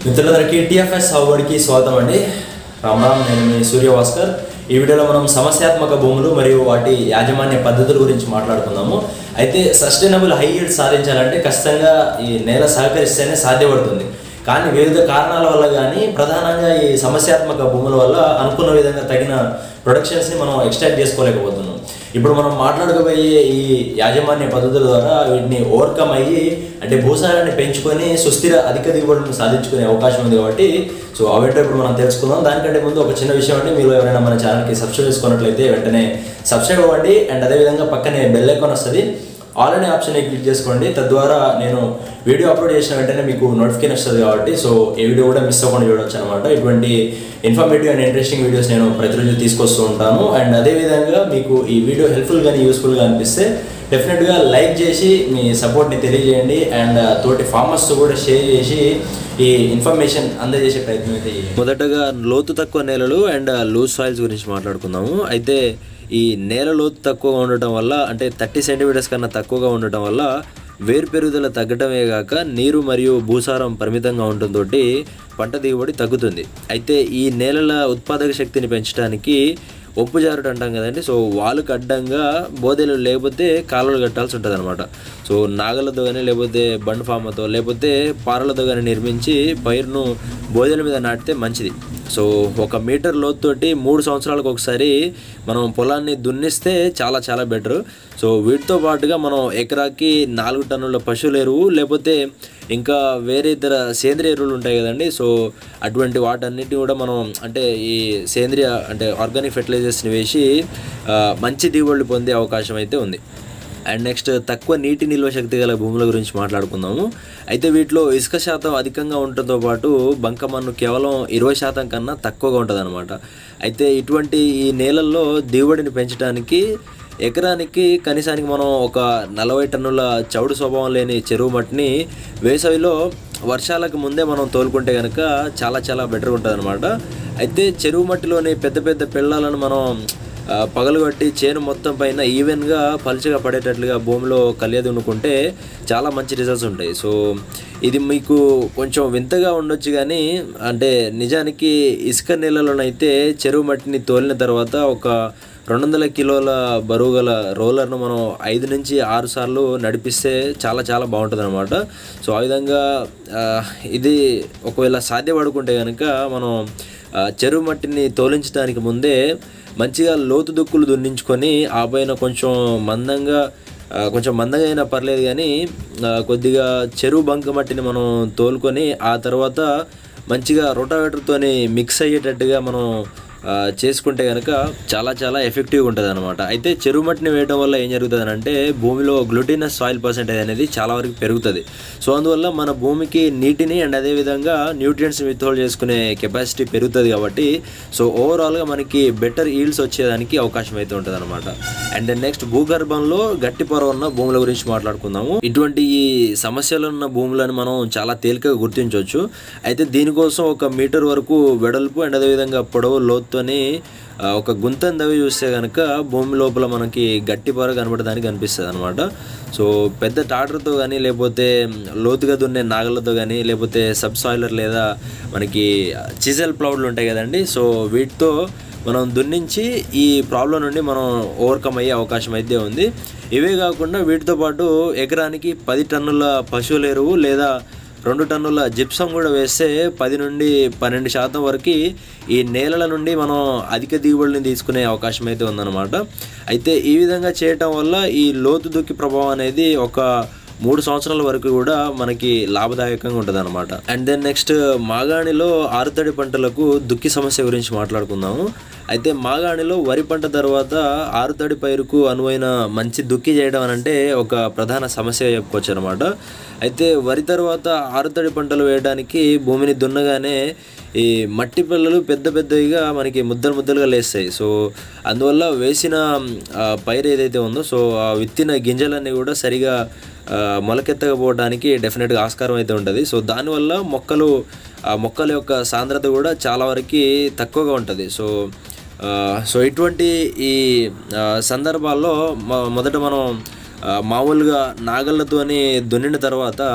మిత్రులందరికీ టీఎఫ్ఎస్ హౌబడికి స్వాగతం అండి రామ్ రామ్ నేను మీ సూర్యభాస్కర్ ఈ వీడియోలో మనం సమస్యాత్మక భూములు మరియు వాటి యాజమాన్య పద్ధతుల గురించి మాట్లాడుకుందాము అయితే సస్టైనబుల్ హై yield సాధించాలంటే ఖచ్చితంగా ఈ నేల సహకరిస్తేనే సాధ్యపడుతుంది కానీ వివిధ కారణాల వల్ల కానీ ప్రధానంగా ఈ సమస్యాత్మక భూముల వల్ల అనుకున్న విధంగా తగిన ప్రొడక్షన్స్ని మనం ఎక్స్ట్రాక్ట్ చేసుకోలేకపోతున్నాం ఇప్పుడు మనం మాట్లాడుకోబోయే ఈ యాజమాన్య పద్ధతుల ద్వారా వీటిని ఓవర్కమ్ అయ్యి అంటే భూసారాన్ని పెంచుకొని సుస్థిర అధిక దిగుబడులను సాధించుకునే అవకాశం ఉంది కాబట్టి సో అవేంటో ఇప్పుడు మనం తెలుసుకుందాం దానికంటే ముందు ఒక చిన్న విషయం అంటే మీరు ఎవరైనా మన ఛానల్కి సబ్స్క్రైబ్ చేసుకున్నట్లయితే వెంటనే సబ్స్క్రైబ్ అవ్వండి అండ్ అదేవిధంగా పక్కనే బెల్ ఐకాన్ వస్తుంది ఆల్ అనే ఆప్షన్ క్లిక్ చేసుకోండి తద్వారా నేను వీడియో అప్లోడ్ చేసిన వెంటనే మీకు నోటిఫికేషన్ వస్తుంది కాబట్టి సో ఈ వీడియో కూడా మిస్ అవ్వకుండా చూడొచ్చు అనమాట ఇటువంటి ఇన్ఫర్మేటివ్ అండ్ ఇంట్రెస్టింగ్ వీడియోస్ నేను ప్రతిరోజు తీసుకొస్తూ ఉంటాను అండ్ అదేవిధంగా మీకు ఈ వీడియో హెల్ప్ఫుల్ కానీ యూస్ఫుల్గా అనిపిస్తే డెఫినెట్గా లైక్ చేసి మీ సపోర్ట్ని తెలియజేయండి అండ్ తోటి ఫార్మర్స్తో కూడా షేర్ చేసి ఈ ఇన్ఫర్మేషన్ అందజేసే ప్రయత్నం అయితే మొదటగా లోతు తక్కువ నేలలు అండ్ లూజ్ సాయిల్స్ గురించి మాట్లాడుకుందాము అయితే ఈ నేల లోతు తక్కువగా ఉండటం వల్ల అంటే థర్టీ సెంటీమీటర్స్ కన్నా తక్కువగా ఉండటం వల్ల వేరు పెరుగుదల తగ్గటమే కాక నీరు మరియు భూసారం పరిమితంగా ఉండటంతో పంట దిగుబడి తగ్గుతుంది అయితే ఈ నేలల ఉత్పాదక శక్తిని పెంచడానికి ఒప్పు జారుడు అంటాం కదండి సో వాళ్ళకు అడ్డంగా బోదెలు లేకపోతే కాలువలు కట్టాల్సి ఉంటుంది అనమాట సో నాగలతో కానీ లేకపోతే బండ్ ఫామ్తో లేకపోతే పారలతో కానీ నిర్మించి పైరును బోదెల మీద నాటితే మంచిది సో ఒక మీటర్ లోతుతోటి మూడు సంవత్సరాలకు ఒకసారి మనం పొలాన్ని దున్నిస్తే చాలా చాలా బెటర్ సో వీటితో పాటుగా మనం ఎకరాకి నాలుగు టన్నుల పశువుల ఎరువు లేకపోతే ఇంకా వేరే ఇతర సేంద్రియ ఎరువులు ఉంటాయి కదండి సో అటువంటి వాటన్నిటిని కూడా మనం అంటే ఈ సేంద్రియ అంటే ఆర్గానిక్ ఫెర్టిలైజర్స్ని వేసి ఆ, మంచి దిగుబడులు పొందే అవకాశం అయితే ఉంది అండ్ నెక్స్ట్ తక్కువ నీటి నిల్వ శక్తి గల భూముల గురించి మాట్లాడుకుందాము అయితే వీటిలో ఇసుక శాతం అధికంగా ఉండటంతో పాటు బంకమన్ను కేవలం ఇరవై శాతం కన్నా తక్కువగా ఉంటుంది అయితే ఇటువంటి ఈ నేలల్లో దిగుబడిని పెంచడానికి ఎకరానికి కనీసానికి మనం ఒక నలభై టన్నుల చౌడు స్వభావం లేని చెరువు మట్టిని వేసవిలో వర్షాలకు ముందే మనం తోలుకుంటే కనుక చాలా చాలా బెటర్గా ఉంటుంది అనమాట అయితే చెరువు మట్టిలోని పెద్ద పెద్ద పిల్లలను మనం ఆ, పగలగొట్టి చేను మొత్తం పైన ఈవెన్గా పలుచగా పడేటట్లుగా భూమిలో కలియదు అనుకుంటే చాలా మంచి రిజల్ట్స్ ఉంటాయి సో ఇది మీకు కొంచెం వింతగా ఉండొచ్చు కానీ అంటే నిజానికి ఇసుక నేలలోనైతే చెరువు మట్టిని తోలిన తర్వాత ఒక రెండు వందల కిలోల బరువు గల రోలర్ను మనం ఐదు నుంచి ఆరు సార్లు నడిపిస్తే చాలా చాలా బాగుంటుంది అనమాట సో ఆ విధంగా ఆ, ఇది ఒకవేళ సాధ్యపడుకుంటే కనుక మనం ఆ, చెరువు మట్టిని తోలించడానికి ముందే మంచిగా లోతు దుక్కులు దున్నించుకొని ఆ పైన కొంచెం మందంగా ఆ, కొంచెం మందంగా అయినా పర్లేదు కానీ ఆ, కొద్దిగా చెరువు బంక మట్టిని మనం తోలుకొని ఆ తర్వాత మంచిగా రొటావేటర్తోని మిక్స్ అయ్యేటట్టుగా మనం ఆ, చేసుకుంటే కనుక చాలా చాలా ఎఫెక్టివ్గా ఉంటుంది అనమాట అయితే చెరువు మట్టిని వేయడం వల్ల ఏం జరుగుతుంది అంటే భూమిలో గ్లూటినస్ సాయిల్ పర్సెంటేజ్ అనేది చాలా వరకు పెరుగుతుంది సో అందువల్ల మన భూమికి నీటిని అండ్ అదేవిధంగా న్యూట్రియంట్స్ విత్హోల్డ్ చేసుకునే కెపాసిటీ పెరుగుతుంది కాబట్టి సో ఓవరాల్గా మనకి బెటర్ ఈల్డ్స్ వచ్చేదానికి అవకాశం అయితే ఉంటుంది అనమాట అండ్ దెన్ నెక్స్ట్ భూగర్భంలో గట్టి పొర ఉన్న భూముల గురించి మాట్లాడుకుందాము ఇటువంటి ఈ సమస్యలు ఉన్న భూములను మనం చాలా తేలికగా గుర్తించవచ్చు అయితే దీనికోసం ఒక మీటర్ వరకు వెడల్పు అండ్ అదేవిధంగా పొడవు లోతుని ఆ, ఒక గుంతను దవి చూస్తే కనుక భూమి లోపల మనకి గట్టి పొర కనబడడానికి కనిపిస్తుంది అనమాట సో పెద్ద టాటర్తో కానీ లేకపోతే లోతుగా దున్నే నాగలతో కానీ లేకపోతే సబ్ సాయిలర్ లేదా మనకి చిజల్ ప్లౌడ్లు ఉంటాయి కదండి సో వీటితో మనం దున్నించి ఈ ప్రాబ్లం నుండి మనం ఓవర్కమ్ అయ్యే అవకాశం అయితే ఉంది ఇవే కాకుండా వీటితో పాటు ఎకరానికి పది టన్నుల పశువుల ఎరువు లేదా రెండు టన్నుల జిప్సం కూడా వేస్తే పది నుండి పన్నెండు శాతం వరకు ఈ నేలల నుండి మనం అధిక దిగుబడిని తీసుకునే అవకాశం అయితే ఉందన్నమాట అయితే ఈ విధంగా చేయటం వల్ల ఈ లోతు దుక్కి ప్రభావం అనేది ఒక మూడు సంవత్సరాల వరకు కూడా మనకి లాభదాయకంగా ఉంటుంది అనమాట అండ్ దెన్ నెక్స్ట్ మాగాణిలో ఆరుతడి పంటలకు దుక్కి సమస్య గురించి మాట్లాడుకుందాము అయితే మాగాణిలో వరి పంట తర్వాత ఆరుతడి పైరుకు అనువైన మంచి దుక్కి చేయడం అని అంటే ఒక ప్రధాన సమస్య చెప్పుకోవచ్చు అనమాట అయితే వరి తర్వాత ఆరుతడి పంటలు వేయడానికి భూమిని దున్నగానే ఈ మట్టి పిల్లలు పెద్ద పెద్దవిగా మనకి ముద్దలు ముద్దలుగా లేస్తాయి సో అందువల్ల వేసిన ఆ, పైరు ఏదైతే ఉందో సో ఆ విత్తిన గింజలన్నీ కూడా సరిగా ఆ, మొలకెత్తకపోవడానికి డెఫినెట్గా ఆస్కారం అయితే ఉంటుంది సో దానివల్ల మొక్కలు ఆ మొక్కల యొక్క సాంద్రత కూడా చాలా వరకు తక్కువగా ఉంటుంది సో ఆ, సో ఇటువంటి ఈ ఆ, సందర్భాల్లో మొ- మొదట మనం ఆ, మామూలుగా నాగళ్ళతోని దున్నిన తర్వాత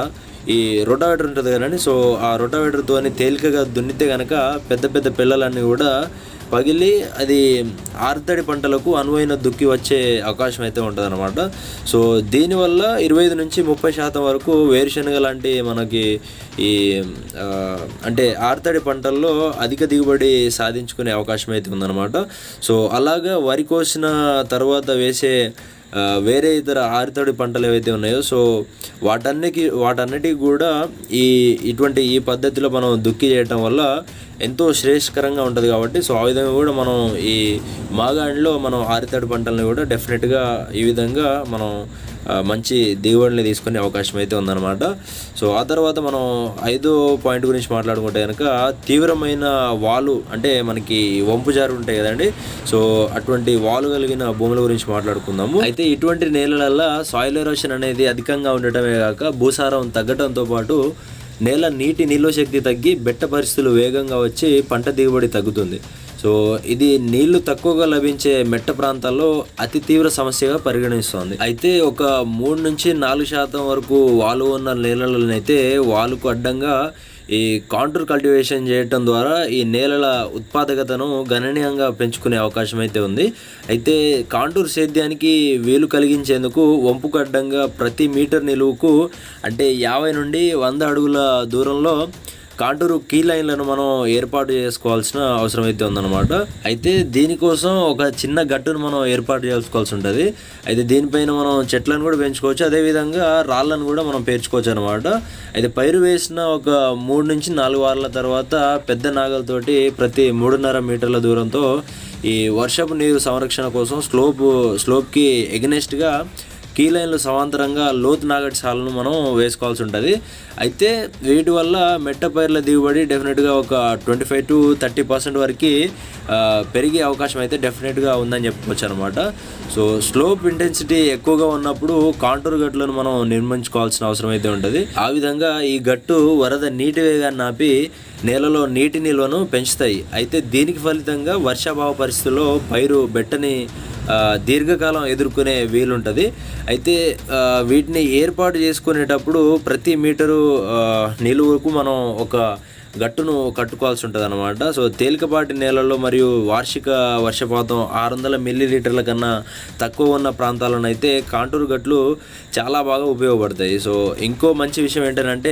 ఈ రొటావేటర్ ఉంటుంది కదండి సో ఆ రొటావేటర్తో తేలికగా దున్నితే కనుక పెద్ద పెద్ద పిల్లలన్నీ కూడా పగిలి అది ఆర్తడి పంటలకు అనువైన దుక్కి వచ్చే అవకాశం అయితే ఉంటుంది అనమాట సో దీనివల్ల ఇరవై ఐదు నుంచి ముప్పై శాతం వరకు వేరుశనగ లాంటి మనకి ఈ ఆ, అంటే ఆర్తడి పంటల్లో అధిక దిగుబడి సాధించుకునే అవకాశం అయితే ఉందన్నమాట సో అలాగా వరి కోసిన తర్వాత వేసే ఆ, వేరే ఇతర ఆరుతడి పంటలు ఏవైతే ఉన్నాయో సో వాటన్నికి వాటన్నిటికి కూడా ఈ ఇటువంటి ఈ పద్ధతిలో మనం దుక్కి చేయటం వల్ల ఎంతో శ్రేయస్కరంగా ఉంటుంది కాబట్టి సో ఆ విధంగా కూడా మనం ఈ మాగాణిలో మనం ఆరుతడి పంటలను కూడా డెఫినెట్గా ఈ విధంగా మనం ఆ, మంచి దిగుబడిని తీసుకునే అవకాశం అయితే ఉందన్నమాట సో ఆ తర్వాత మనం ఐదో పాయింట్ గురించి మాట్లాడుకుంటే కనుక తీవ్రమైన వాలు అంటే మనకి వంపు జారు ఉంటాయి కదండి సో అటువంటి వాలు కలిగిన భూముల గురించి మాట్లాడుకుందాము అయితే ఇటువంటి నేలలల్లో సాయిల్ ఎరోషన్ అనేది అధికంగా ఉండటమే కాక భూసారం తగ్గడంతో పాటు నేల నీటి నిల్వ శక్తి తగ్గి బెట్ట పరిస్థితులు వేగంగా వచ్చి పంట దిగుబడి తగ్గుతుంది సో ఇది నీళ్లు తక్కువగా లభించే మెట్ట ప్రాంతాల్లో అతి తీవ్ర సమస్యగా పరిగణిస్తోంది అయితే ఒక మూడు నుంచి నాలుగు శాతం వరకు వాలు ఉన్న నేలలనైతే వాలుకు అడ్డంగా ఈ కాంటూర్ కల్టివేషన్ చేయటం ద్వారా ఈ నేలల ఉత్పాదకతను గణనీయంగా పెంచుకునే అవకాశం అయితే ఉంది అయితే కాంటూర్ సేద్యానికి వీలు కలిగించేందుకు వంపుకు అడ్డంగా ప్రతి మీటర్ నిలువుకు అంటే యాభై నుండి వంద అడుగుల దూరంలో కాంటూరు కీ లైన్లను మనం ఏర్పాటు చేసుకోవాల్సిన అవసరం అయితే ఉందన్నమాట అయితే దీనికోసం ఒక చిన్న గట్టును మనం ఏర్పాటు చేసుకోవాల్సి ఉంటుంది అయితే దీనిపైన మనం చెట్లను కూడా పెంచుకోవచ్చు అదేవిధంగా రాళ్ళను కూడా మనం పేర్చుకోవచ్చు అనమాట అయితే పైరు వేసిన ఒక మూడు నుంచి నాలుగు వారాల తర్వాత పెద్ద నాగలతోటి ప్రతి మూడున్నర మీటర్ల దూరంతో ఈ వర్షపు నీరు సంరక్షణ కోసం స్లోప్ స్లోప్కి ఎగనెస్ట్గా కీ లైన్లు సమాంతరంగా లోతు నాగటి సాలను మనం వేసుకోవాల్సి ఉంటుంది అయితే వీటి వల్ల మెట్ట పైర్ల దిగుబడి డెఫినెట్గా ఒక twenty five to thirty percent వరకు ఆ, పెరిగే అవకాశం అయితే డెఫినెట్గా ఉందని చెప్పుకోవచ్చు అనమాట సో స్లోప్ ఇంటెన్సిటీ ఎక్కువగా ఉన్నప్పుడు కాంటూర్ గట్లను మనం నిర్మించుకోవాల్సిన అవసరం అయితే ఉంటుంది ఆ విధంగా ఈ గట్టు వరద నీటి వేగాన్ని ఆపి నేలలో నీటి నిల్వను పెంచుతాయి అయితే దీనికి ఫలితంగా వర్షాభావ పరిస్థితుల్లో పైరు బెట్టని ఆ, దీర్ఘకాలం ఎదుర్కొనే వీలుంటుంది అయితే ఆ, వీటిని ఏర్పాటు చేసుకునేటప్పుడు ప్రతి మీటరు ఆ, నిలువుకు మనం ఒక గట్టును కట్టుకోవాల్సి ఉంటుంది అనమాట సో తేలికపాటి నేలల్లో మరియు వార్షిక వర్షపాతం ఆరు వందల మిల్లీ లీటర్ల కన్నా తక్కువ ఉన్న ప్రాంతాలను కాంటూరు గట్లు చాలా బాగా ఉపయోగపడతాయి సో ఇంకో మంచి విషయం ఏంటంటే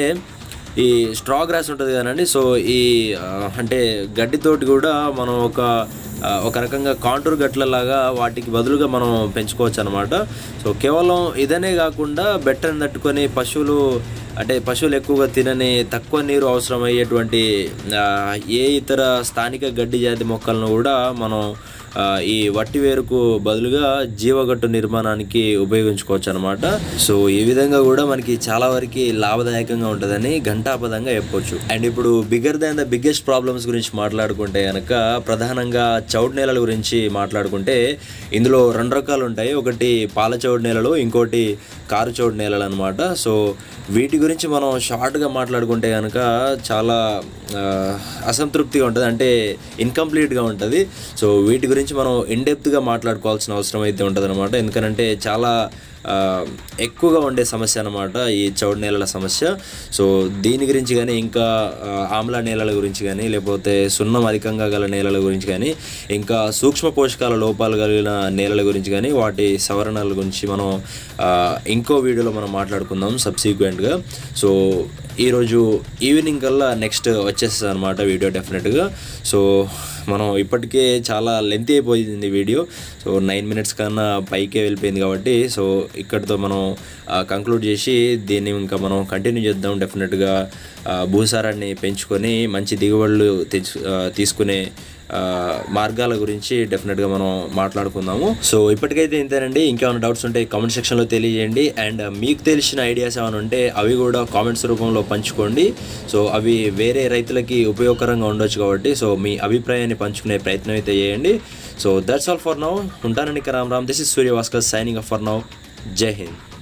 ఈ స్ట్రా గ్రాస్ ఉంటుంది కదండి సో ఈ ఆ, అంటే గడ్డితోటి కూడా మనం ఒక ఆ, ఒక రకంగా కాంటూర్ గట్లలాగా వాటికి బదులుగా మనం పెంచుకోవచ్చు అనమాట సో కేవలం ఇదనే కాకుండా బెట్టని తట్టుకొని పశువులు అంటే పశువులు ఎక్కువగా తినని తక్కువ నీరు అవసరమయ్యేటువంటి ఆ, ఏ ఇతర స్థానిక గడ్డి జాతి మొక్కలను కూడా మనం ఆ, ఈ వట్టి వేరుకు బదులుగా జీవగట్టు నిర్మాణానికి ఉపయోగించుకోవచ్చు అనమాట సో ఈ విధంగా కూడా మనకి చాలా వరకు లాభదాయకంగా ఉంటుందని ఘంటాపదంగా చెప్పొచ్చు అండ్ ఇప్పుడు bigger than the biggest problems గురించి మాట్లాడుకుంటే కనుక ప్రధానంగా చౌడు నేలల గురించి మాట్లాడుకుంటే ఇందులో రెండు రకాలు ఉంటాయి ఒకటి పాల చౌడు నేలలు ఇంకోటి కారు చౌడు నేలలు అనమాట సో వీటి గురించి మనం షార్ట్గా మాట్లాడుకుంటే కనుక చాలా ఆ, అసంతృప్తిగా ఉంటుంది అంటే ఇన్కంప్లీట్గా ఉంటుంది సో వీటి గురించి మనం ఇన్డెప్త్గా మాట్లాడుకోవాల్సిన అవసరం అయితే ఉంటుంది అనమాట ఎందుకంటే చాలా ఆ, ఎక్కువగా ఉండే సమస్య అనమాట ఈ చౌడు నేలల సమస్య సో దీని గురించి కానీ ఇంకా ఆ, ఆమ్ల నేలల గురించి కానీ లేకపోతే సున్నం అధికంగా గల నేలల గురించి కానీ ఇంకా సూక్ష్మ పోషకాల లోపాలు కలిగిన నేలల గురించి కానీ వాటి సవరణల గురించి మనం ఆ, ఇంకో వీడియోలో మనం మాట్లాడుకుందాం సబ్సిక్వెంట్గా సో ఈరోజు ఈవినింగ్ కల్లా నెక్స్ట్ వచ్చేస్తుంది అనమాట వీడియో డెఫినెట్గా సో మనం ఇప్పటికే చాలా లెంత్ అయిపోయింది వీడియో సో నైన్ మినిట్స్ కన్నా పైకే వెళ్ళిపోయింది కాబట్టి సో ఇక్కడితో మనం కంక్లూడ్ చేసి దీన్ని ఇంకా మనం కంటిన్యూ చేద్దాం డెఫినెట్గా ఆ, భూసారాన్ని పెంచుకొని మంచి దిగుబడులు తెచ్చు ఆ, తీసుకునే ఆ, మార్గాల గురించి డెఫినెట్గా మనం మాట్లాడుకుందాము సో ఇప్పటికైతే ఇంతేనండి ఇంకేమైనా డౌట్స్ ఉంటే కామెంట్ సెక్షన్లో తెలియజేయండి అండ్ మీకు తెలిసిన ఐడియాస్ ఏమైనా ఉంటే అవి కూడా కామెంట్స్ రూపంలో పంచుకోండి సో అవి వేరే రైతులకి ఉపయోగకరంగా ఉండొచ్చు కాబట్టి సో మీ అభిప్రాయాన్ని పంచుకునే ప్రయత్నం అయితే చేయండి so that's all for now ఉంటానండి Ram Ram this is Suryabhaskar signing up for now Jai Hind